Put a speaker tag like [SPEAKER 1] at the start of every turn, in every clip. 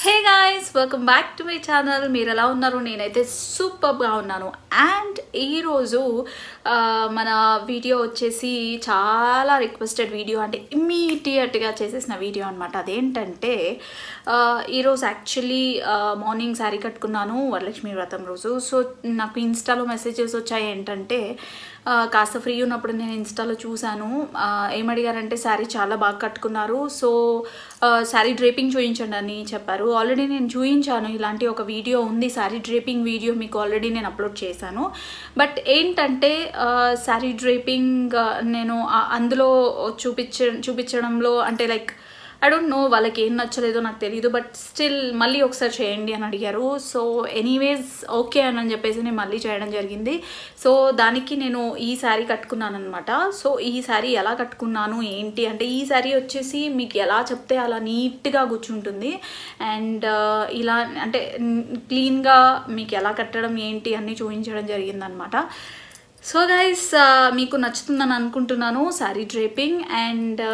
[SPEAKER 1] hey guys welcome back to my channel మీరు ఎలా ఉన్నారు నేనైతే సూపర్గా ఉన్నాను అండ్ ఈరోజు ఆ, మన వీడియో వచ్చేసి చాలా రిక్వెస్టెడ్ వీడియో అంటే ఇమ్మీడియట్గా చేసేసిన వీడియో అనమాట అదేంటంటే ఆ, ఈరోజు యాక్చువల్లీ మార్నింగ్ శారీ కట్టుకున్నాను వరలక్ష్మి వ్రతం రోజు సో నాకు ఇన్స్టాలో మెసేజెస్ వచ్చాయి ఏంటంటే ఆ, కాస్త ఫ్రీ ఉన్నప్పుడు నేను ఇన్స్టాలో చూశాను ఆ, ఏమడిగారంటే శారీ చాలా బాగా కట్టుకున్నారు సో ఆ, శారీ డ్రేపింగ్ చూపించండి అని చెప్పారు ఆల్రెడీ నేను చూపించాను ఇలాంటి ఒక వీడియో ఉంది శారీ డ్రేపింగ్ వీడియో మీకు ఆల్రెడీ నేను అప్లోడ్ చేశాను బట్ ఏంటంటే ఆ, శారీ డ్రేపింగ్ ఆ, నేను ఆ- అందులో చూపించ చూపించడంలో అంటే లైక్ ఐ డోంట్ నో వాళ్ళకి ఏం నచ్చలేదో నాకు తెలియదు బట్ స్టిల్ మళ్ళీ ఒకసారి చేయండి అని అడిగారు సో ఎనీవేస్ ఓకే అని చెప్పేసి నేను మళ్ళీ చేయడం జరిగింది సో దానికి నేను ఈ శారీ కట్టుకున్నాను అనమాట సో ఈ శారీ ఎలా కట్టుకున్నాను ఏంటి అంటే ఈ శారీ వచ్చేసి మీకు ఎలా చెప్తే అలా నీట్గా కూర్చుంటుంది అండ్ ఇలా అంటే క్లీన్గా మీకు ఎలా కట్టడం ఏంటి అన్నీ చూపించడం జరిగిందనమాట సో గైస్ మీకు నచ్చుతుందని అనుకుంటున్నాను శారీ డ్రేపింగ్ అండ్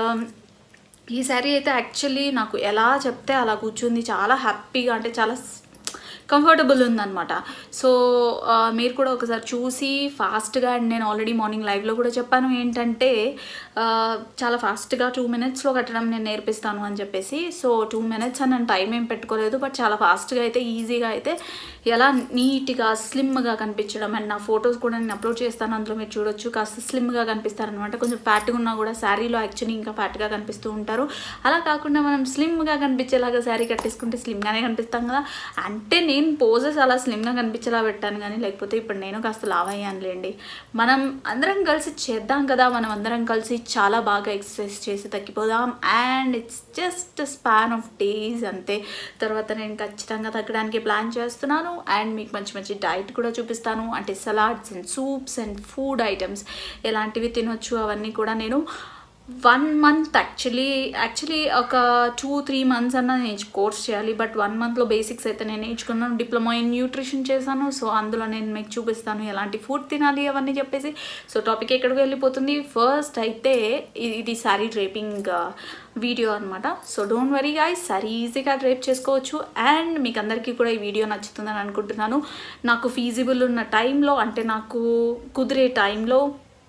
[SPEAKER 1] ఈ శారీ అయితే యాక్చువల్లీ నాకు ఎలా చెప్తే అలా కూర్చుంది చాలా హ్యాపీగా అంటే చాలా కంఫర్టబుల్ ఉందన్నమాట సో ఆ, మీరు కూడా ఒకసారి చూసి ఫాస్ట్గా అండ్ నేను ఆల్రెడీ మార్నింగ్ లైవ్లో కూడా చెప్పాను ఏంటంటే ఆ, చాలా ఫాస్ట్గా టూ మినిట్స్లో కట్టడం నేను నేర్పిస్తాను అని చెప్పేసి సో టూ మినిట్స్ అని నేను టైం ఏం పెట్టుకోలేదు బట్ చాలా ఫాస్ట్గా అయితే ఈజీగా అయితే ఎలా నీట్గా స్లిమ్గా కనిపించడం అండ్ నా ఫొటోస్ కూడా నేను అప్లోడ్ చేస్తాను అందులో మీరు చూడొచ్చు కాస్త స్లిమ్గా కనిపిస్తారనమాట కొంచెం ఫ్యాట్గా ఉన్నా కూడా శారీలో యాక్చువల్లీ ఇంకా ఫ్యాట్గా కనిపిస్తూ ఉంటారు అలా కాకుండా మనం స్లిమ్గా కనిపించేలాగా శారీ కట్టేసుకుంటే స్లిమ్గానే కనిపిస్తాం కదా అంటే నేను పోజెస్ అలా స్లిమ్గా కనిపించేలా పెట్టాను కానీ లేకపోతే ఇప్పుడు నేను కాస్త లావ్ అయ్యానులేండి మనం అందరం కలిసి చేద్దాం కదా మనం అందరం కలిసి చాలా బాగా ఎక్సర్సైజ్ చేసి తగ్గిపోదాం and it's just span of days అంతే తర్వాత నేను ఖచ్చితంగా తగ్గడానికి ప్లాన్ చేస్తున్నాను అండ్ మీకు మంచి మంచి డైట్ కూడా చూపిస్తాను అంటే salads and soups and food items ఎలాంటివి తినొచ్చు అవన్నీ కూడా నేను వన్ మంత్ యాక్చువల్లీ యాక్చువల్లీ ఒక టూ త్రీ మంత్స్ అన్న నేను కోర్స్ చేయాలి బట్ వన్ మంత్లో బేసిక్స్ అయితే నేను నేర్చుకున్నాను డిప్లొమా ఇన్ న్యూట్రిషన్ చేశాను సో అందులో నేను మీకు చూపిస్తాను ఎలాంటి ఫుడ్ తినాలి అవన్నీ చెప్పేసి సో టాపిక్ ఎక్కడికి వెళ్ళిపోతుంది ఫస్ట్ అయితే ఇది- ఇది శారీ డ్రేపింగ్ వీడియో అనమాట so don't worry guys sari ఈజీగా డ్రైప్ చేసుకోవచ్చు అండ్ మీకు అందరికీ కూడా ఈ వీడియో నచ్చుతుందని అనుకుంటున్నాను నాకు ఫీజిబుల్ ఉన్న టైంలో అంటే నాకు కుదిరే టైంలో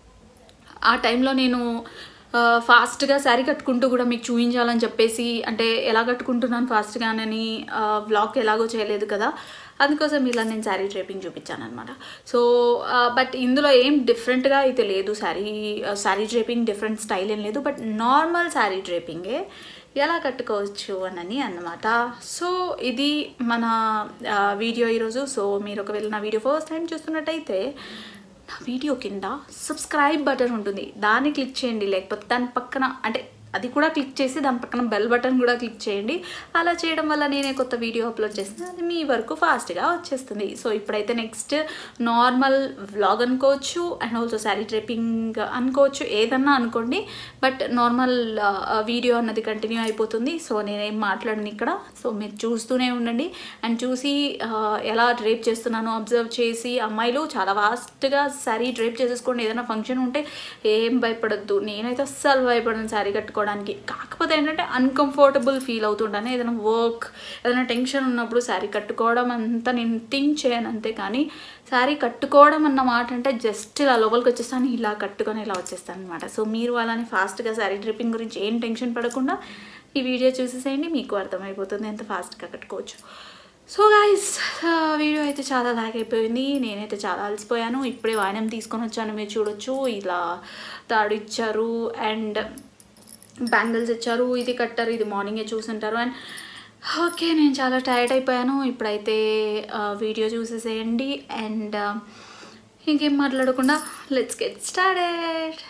[SPEAKER 1] ఆ టైంలో నేను ఆ, ఫాస్ట్గా శారీ కట్టుకుంటూ కూడా మీకు చూపించాలని చెప్పేసి అంటే ఎలా కట్టుకుంటున్నాను ఫాస్ట్గానని వ్లాగ్ ఎలాగో చేయలేదు కదా అందుకోసం ఇలా నేను శారీ డ్రేపింగ్ చూపించాను అనమాట సో బట్ ఇందులో ఏం డిఫరెంట్గా అయితే లేదు sari sari draping different style ఏం లేదు బట్ నార్మల్ శారీ డ్రేపింగే ఎలా కట్టుకోవచ్చు అనని అన్నమాట సో ఇది మన ఆ, వీడియో ఈరోజు సో మీరు ఒకవేళ నా వీడియో ఫస్ట్ టైం చూస్తున్నట్టయితే నా వీడియో కింద సబ్స్క్రైబ్ బటన్ ఉంటుంది దాన్ని క్లిక్ చేయండి లేకపోతే దాని పక్కన అంటే అది కూడా క్లిక్ చేసి దాని పక్కన బెల్ బటన్ కూడా క్లిక్ చేయండి అలా చేయడం వల్ల నేనే కొత్త వీడియో అప్లోడ్ చేస్తే అది మీ వరకు ఫాస్ట్గా వచ్చేస్తుంది సో ఇప్పుడైతే నెక్స్ట్ నార్మల్ వ్లాగ్ అనుకోవచ్చు అండ్ ఆల్సో శారీ ట్రిప్పింగ్ అనుకోవచ్చు ఏదన్నా అనుకోండి బట్ నార్మల్ వీడియో అన్నది కంటిన్యూ అయిపోతుంది సో నేనేం మాట్లాడను ఇక్కడ సో మీరు చూస్తూనే ఉండండి అండ్ చూసి ఆ, ఎలా డ్రేప్ చేస్తున్నానో అబ్జర్వ్ చేసి అమ్మాయిలు చాలా ఫాస్ట్గా శారీ డ్రేప్ చేసేసుకోండి ఏదైనా ఫంక్షన్ ఉంటే ఏం భయపడద్దు నేనైతే అస్సలు భయపడను శారీ కట్టుకోవడానికి కాకపోతే ఏంటంటే అన్కంఫర్టబుల్ ఫీల్ అవుతుంటాను ఏదైనా వర్క్ ఏదైనా టెన్షన్ ఉన్నప్పుడు శారీ కట్టుకోవడం అంతా నేను థింక్ చేయను అంతే కానీ శారీ కట్టుకోవడం అన్న మాట అంటే జస్ట్ ఇలా లోపలికి వచ్చేస్తాను ఇలా కట్టుకొని ఇలా వచ్చేస్తాను అనమాట సో మీరు అలానే ఫాస్ట్గా శారీ డ్రిప్పింగ్ గురించి ఏం టెన్షన్ పడకుండా ఈ వీడియో చూసేసేయండి మీకు అర్థమైపోతుంది ఎంత ఫాస్ట్గా కట్టుకోవచ్చు సో గాయస్ వీడియో అయితే చాలా లాగ్ అయిపోయింది నేనైతే చాలా అలసిపోయాను ఇప్పుడే వాయనం తీసుకొని వచ్చాను మీరు చూడొచ్చు ఇలా తాడు ఇచ్చారు అండ్ బ్యాంగిల్స్ ఇచ్చారు ఇది కట్టారు ఇది మార్నింగే చూసుంటారు అండ్ ఓకే నేను చాలా టైర్డ్ అయిపోయాను ఇప్పుడైతే ఆ, వీడియో చూసేసేయండి అండ్ ఇంకేం మాట్లాడకుండా let's get started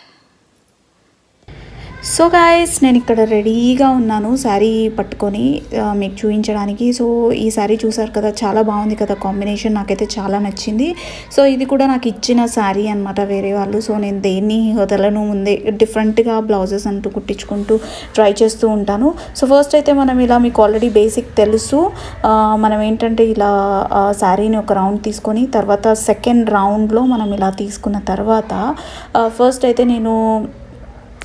[SPEAKER 1] so guys నేను ఇక్కడ రెడీగా ఉన్నాను శారీ పట్టుకొని ఆ, మీకు చూపించడానికి సో ఈ శారీ చూసారు కదా చాలా బాగుంది కదా కాంబినేషన్ నాకైతే చాలా నచ్చింది సో ఇది కూడా నాకు ఇచ్చిన శారీ అనమాట వేరే వాళ్ళు సో నేను దేన్ని వదలను ముందే డిఫరెంట్గా బ్లౌజెస్ అంటూ కుట్టించుకుంటూ ట్రై చేస్తూ ఉంటాను సో ఫస్ట్ అయితే మనం ఇలా మీకు ఆల్రెడీ బేసిక్ తెలుసు ఆ, మనం ఏంటంటే ఇలా ఆ, శారీని ఒక రౌండ్ తీసుకొని తర్వాత సెకండ్ రౌండ్లో మనం ఇలా తీసుకున్న తర్వాత ఫస్ట్ అయితే నేను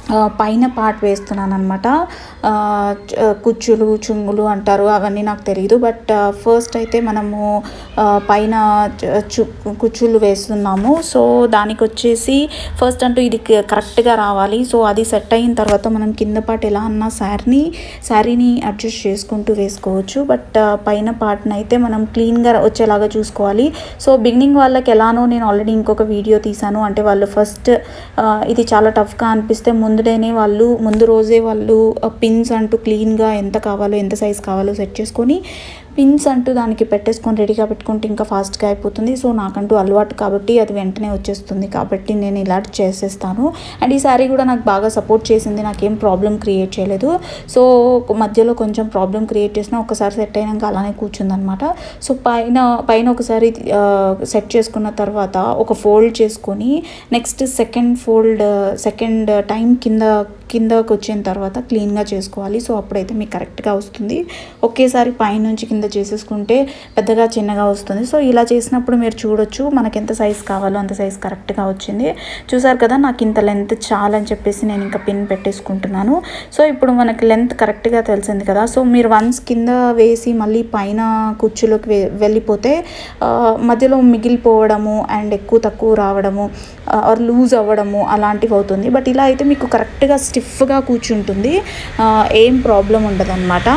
[SPEAKER 1] ఆ, పైన పార్ట్ వేస్తున్నాను అనమాట కుచ్చులు చుంగులు అంటారు అవన్నీ నాకు తెలియదు బట్ ఫస్ట్ అయితే మనము ఆ, పైన చ- చు కుచ్చులు వేస్తున్నాము సో దానికి వచ్చేసి ఫస్ట్ అంటూ ఇది కరెక్ట్గా రావాలి సో అది సెట్ అయిన తర్వాత మనం కింద పార్ట్ ఎలా అన్నా శారీని శారీని అడ్జస్ట్ చేసుకుంటూ వేసుకోవచ్చు బట్ పైన పార్ట్ని అయితే మనం క్లీన్గా వచ్చేలాగా చూసుకోవాలి సో బిగినింగ్ వాళ్ళకి ఎలానో నేను ఆల్రెడీ ఇంకొక వీడియో తీశాను అంటే వాళ్ళు ఫస్ట్ ఇది చాలా టఫ్గా అనిపిస్తే ముందునే వాళ్ళు ముందు రోజే వాళ్ళు పిన్స్ అంటూ క్లీన్గా ఎంత కావాలో ఎంత సైజ్ కావాలో సెట్ చేసుకొని పిన్స్ అంటూ దానికి పెట్టేసుకొని రెడీగా పెట్టుకుంటే ఇంకా ఫాస్ట్గా అయిపోతుంది సో నాకంటూ అలవాటు కాబట్టి అది వెంటనే వచ్చేస్తుంది కాబట్టి నేను ఇలా చేసేస్తాను అండ్ ఈ శారీ కూడా నాకు బాగా సపోర్ట్ చేసింది నాకేం ప్రాబ్లం క్రియేట్ చేయలేదు సో మధ్యలో కొంచెం ప్రాబ్లం క్రియేట్ చేసిన ఒకసారి సెట్ అయినాక అలానే కూర్చుందనమాట సో పైన పైన ఒకసారి సెట్ చేసుకున్న తర్వాత ఒక ఫోల్డ్ చేసుకొని next second fold second time కింద కిందకి వచ్చిన తర్వాత క్లీన్గా చేసుకోవాలి సో అప్పుడైతే మీకు కరెక్ట్గా వస్తుంది ఒకేసారి పైనుంచి కింద చేసేసుకుంటే పెద్దగా చిన్నగా వస్తుంది సో ఇలా చేసినప్పుడు మీరు చూడొచ్చు మనకి ఎంత సైజ్ కావాలో అంత సైజ్ కరెక్ట్గా వచ్చింది చూసారు కదా నాకు ఇంత లెంత్ చాలని చెప్పేసి నేను ఇంకా పిన్ పెట్టేసుకుంటున్నాను సో ఇప్పుడు మనకి లెంత్ కరెక్ట్గా తెలిసింది కదా సో మీరు వన్స్ కింద వేసి మళ్ళీ పైన కుచ్చులోకి వె వెళ్ళిపోతే ఆ, మధ్యలో మిగిలిపోవడము అండ్ ఎక్కువ తక్కువ రావడము ఆర్ లూజ్ అవ్వడము అలాంటివి అవుతుంది బట్ ఇలా అయితే మీకు కరెక్ట్గా స్టిఫ్గా కూర్చుంటుంది ఆ, ఏం ప్రాబ్లం ఉండదన్నమాట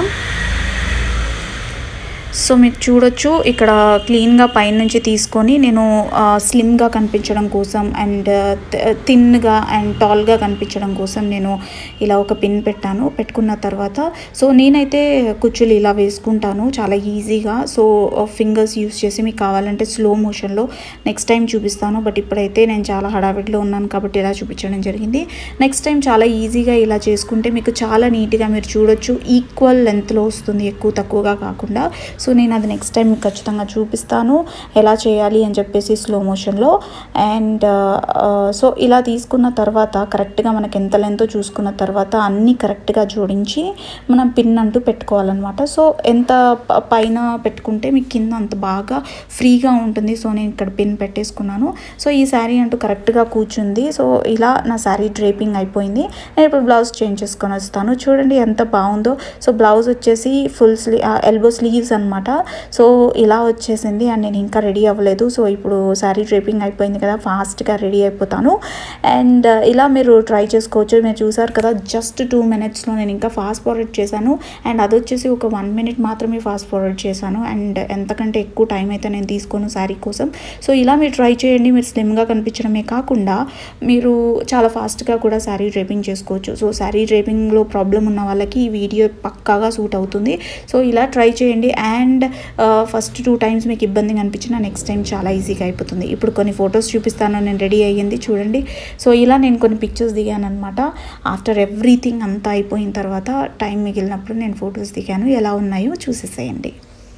[SPEAKER 1] సో మీరు చూడొచ్చు ఇక్కడ క్లీన్గా పైనుంచి తీసుకొని నేను స్లిమ్గా కనిపించడం కోసం అండ్ థిన్గా అండ్ టాల్గా కనిపించడం కోసం నేను ఇలా ఒక పిన్ పెట్టాను పెట్టుకున్న తర్వాత సో నేనైతే కుచ్చులు ఇలా వేసుకుంటాను చాలా ఈజీగా సో ఫింగర్స్ యూస్ చేసి మీకు కావాలంటే స్లో మోషన్లో నెక్స్ట్ టైం చూపిస్తాను బట్ ఇప్పుడైతే నేను చాలా హడావిడిలో ఉన్నాను కాబట్టి ఇలా చూపించడం జరిగింది నెక్స్ట్ టైం చాలా ఈజీగా ఇలా చేసుకుంటే మీకు చాలా నీట్గా మీరు చూడొచ్చు ఈక్వల్ లెంత్లో వస్తుంది ఎక్కువ తక్కువగా కాకుండా సో నేను అది నెక్స్ట్ టైం మీకు ఖచ్చితంగా చూపిస్తాను ఎలా చేయాలి అని చెప్పేసి స్లో మోషన్లో అండ్ సో ఇలా తీసుకున్న తర్వాత కరెక్ట్గా మనకి ఎంత లెంతో చూసుకున్న తర్వాత అన్నీ కరెక్ట్గా జోడించి మనం పిన్ అంటూ పెట్టుకోవాలన్నమాట సో ఎంత ప- పైన పెట్టుకుంటే మీకు కింద అంత బాగా ఫ్రీగా ఉంటుంది సో నేను ఇక్కడ పిన్ పెట్టేసుకున్నాను సో ఈ శారీ అంటూ కరెక్ట్గా కూర్చుంది సో ఇలా నా శారీ డ్రేపింగ్ అయిపోయింది నేను ఇప్పుడు బ్లౌజ్ చేంజ్ చేసుకొని వస్తాను చూడండి ఎంత బాగుందో సో బ్లౌజ్ వచ్చేసి ఫుల్ స్లీ ఎల్బో స్లీవ్స్ అనమాట సో ఇలా వచ్చేసింది అండ్ నేను ఇంకా రెడీ అవ్వలేదు సో ఇప్పుడు శారీ డ్రేపింగ్ అయిపోయింది కదా ఫాస్ట్గా రెడీ అయిపోతాను అండ్ ఇలా మీరు ట్రై చేసుకోవచ్చు మీరు చూసారు కదా జస్ట్ టూ మినిట్స్లో నేను ఇంకా ఫాస్ట్ ఫార్వర్డ్ చేశాను అండ్ అది వచ్చేసి ఒక వన్ మినిట్ మాత్రమే ఫాస్ట్ ఫార్వర్డ్ చేశాను అండ్ ఎంతకంటే ఎక్కువ టైం అయితే నేను తీసుకోను శారీ కోసం సో ఇలా మీరు ట్రై చేయండి మీరు స్లిమ్గా కనిపించడమే కాకుండా మీరు చాలా ఫాస్ట్గా కూడా శారీ డ్రేపింగ్ చేసుకోవచ్చు సో శారీ డ్రేపింగ్లో ప్రాబ్లం ఉన్న వాళ్ళకి ఈ వీడియో పక్కాగా సూట్ అవుతుంది సో ఇలా ట్రై చేయండి అండ్ ఫస్ట్ టూ టైమ్స్ మీకు ఇబ్బందిగా అనిపించిన నెక్స్ట్ టైం చాలా ఈజీగా అయిపోతుంది ఇప్పుడు కొన్ని ఫొటోస్ చూపిస్తాను నేను రెడీ అయ్యింది చూడండి సో ఇలా నేను కొన్ని పిక్చర్స్ దిగాను అనమాట ఆఫ్టర్ ఎవ్రీథింగ్ అంతా అయిపోయిన తర్వాత టైం మిగిలినప్పుడు నేను ఫొటోస్ దిగాను ఎలా ఉన్నాయో చూసేసేయండి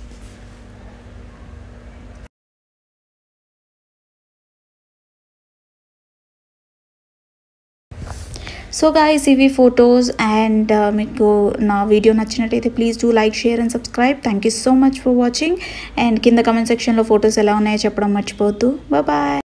[SPEAKER 1] సో గాయస్ ఇవి ఫొటోస్ అండ్ మీకు నా వీడియో నచ్చినట్టయితే please do like share and subscribe thank you so much for watching and కింద కమెంట్ సెక్షన్లో ఫొటోస్ ఎలా ఉన్నాయో చెప్పడం మర్చిపోవద్దు బాయ్